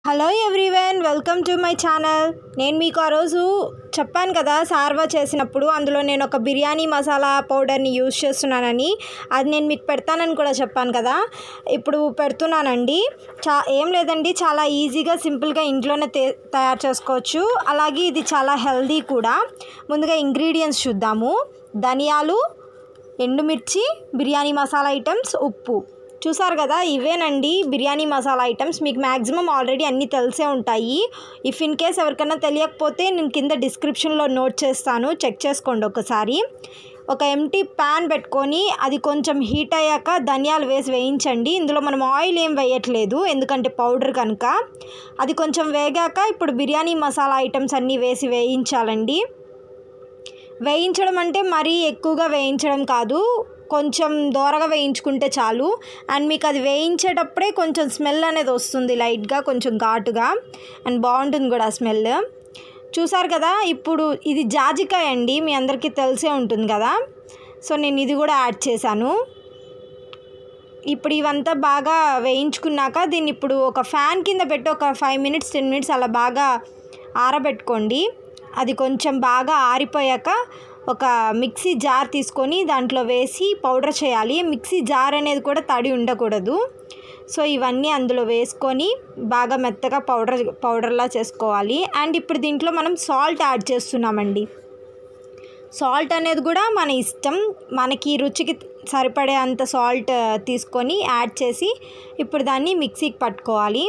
hello everyone welcome to my channel నేను మీకు ఆ రోజు చెప్పాను కదా సార్వా చేసినప్పుడు అందులో నేను ఒక బిర్యానీ మసాలా పౌడర్ని యూజ్ చేస్తున్నానని అది నేను మీకు పెడతానని కూడా చెప్పాను కదా ఇప్పుడు పెడుతున్నానండి చా ఏం లేదండి చాలా ఈజీగా సింపుల్గా ఇంట్లోనే తే తయారు చేసుకోవచ్చు అలాగే ఇది చాలా హెల్దీ కూడా ముందుగా ఇంగ్రీడియంట్స్ చూద్దాము ధనియాలు ఎండుమిర్చి బిర్యానీ మసాలా ఐటమ్స్ ఉప్పు చూసారు కదా ఇవేనండి బిర్యానీ మసాలా ఐటమ్స్ మీకు మ్యాక్సిమం ఆల్రెడీ అన్నీ తెలిసే ఉంటాయి ఇఫ్ ఇన్ కేస్ ఎవరికైనా తెలియకపోతే నేను కింద డిస్క్రిప్షన్లో నోట్ చేస్తాను చెక్ చేసుకోండి ఒకసారి ఒక ఎంటీ ప్యాన్ పెట్టుకొని అది కొంచెం హీట్ అయ్యాక ధనియాలు వేసి వేయించండి ఇందులో మనం ఆయిల్ ఏం వేయట్లేదు ఎందుకంటే పౌడర్ కనుక అది కొంచెం వేగాక ఇప్పుడు బిర్యానీ మసాలా ఐటమ్స్ అన్నీ వేసి వేయించాలండి వేయించడం అంటే మరీ ఎక్కువగా వేయించడం కాదు కొంచెం దోరగా వేయించుకుంటే చాలు అండ్ మీకు అది వేయించేటప్పుడే కొంచెం స్మెల్ అనేది వస్తుంది లైట్గా కొంచెం ఘాటుగా అండ్ బాగుంటుంది కూడా స్మెల్ చూసారు కదా ఇప్పుడు ఇది జాజికాయ అండి మీ అందరికీ తెలిసే ఉంటుంది కదా సో నేను ఇది కూడా యాడ్ చేశాను ఇప్పుడు ఇవంతా బాగా వేయించుకున్నాక దీన్ని ఇప్పుడు ఒక ఫ్యాన్ కింద పెట్టి ఒక ఫైవ్ మినిట్స్ టెన్ మినిట్స్ అలా బాగా ఆరబెట్టుకోండి అది కొంచెం బాగా ఆరిపోయాక ఒక మిక్సీ జార్ తీసుకొని దాంట్లో వేసి పౌడర్ చేయాలి మిక్సీ జార్ అనేది కూడా తడి ఉండకూడదు సో ఇవన్నీ అందులో వేసుకొని బాగా మెత్తగా పౌడర్ పౌడర్లా చేసుకోవాలి అండ్ ఇప్పుడు దీంట్లో మనం సాల్ట్ యాడ్ చేస్తున్నామండి సాల్ట్ అనేది కూడా మన ఇష్టం మనకి రుచికి సరిపడే అంత సాల్ట్ తీసుకొని యాడ్ చేసి ఇప్పుడు దాన్ని మిక్సీకి పట్టుకోవాలి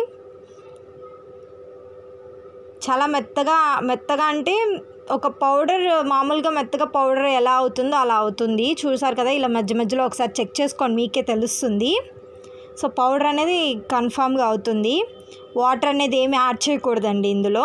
చాలా మెత్తగా మెత్తగా అంటే ఒక పౌడర్ మామూలుగా మెత్తగా పౌడర్ ఎలా అవుతుందో అలా అవుతుంది చూసారు కదా ఇలా మధ్య మధ్యలో ఒకసారి చెక్ చేసుకోండి మీకే తెలుస్తుంది సో పౌడర్ అనేది కన్ఫామ్గా అవుతుంది వాటర్ అనేది ఏమి యాడ్ చేయకూడదండి ఇందులో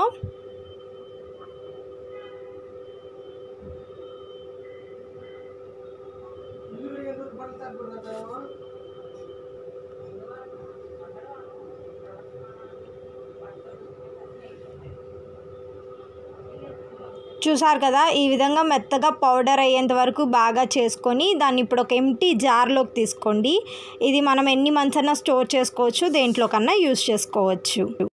చూసారు కదా ఈ విధంగా మెత్తగా పౌడర్ అయ్యేంత వరకు బాగా చేసుకొని దాన్ని ఇప్పుడు ఒక ఎంటీ జార్లోకి తీసుకోండి ఇది మనం ఎన్ని మంత్స్ అయినా స్టోర్ చేసుకోవచ్చు దేంట్లో కన్నా యూస్ చేసుకోవచ్చు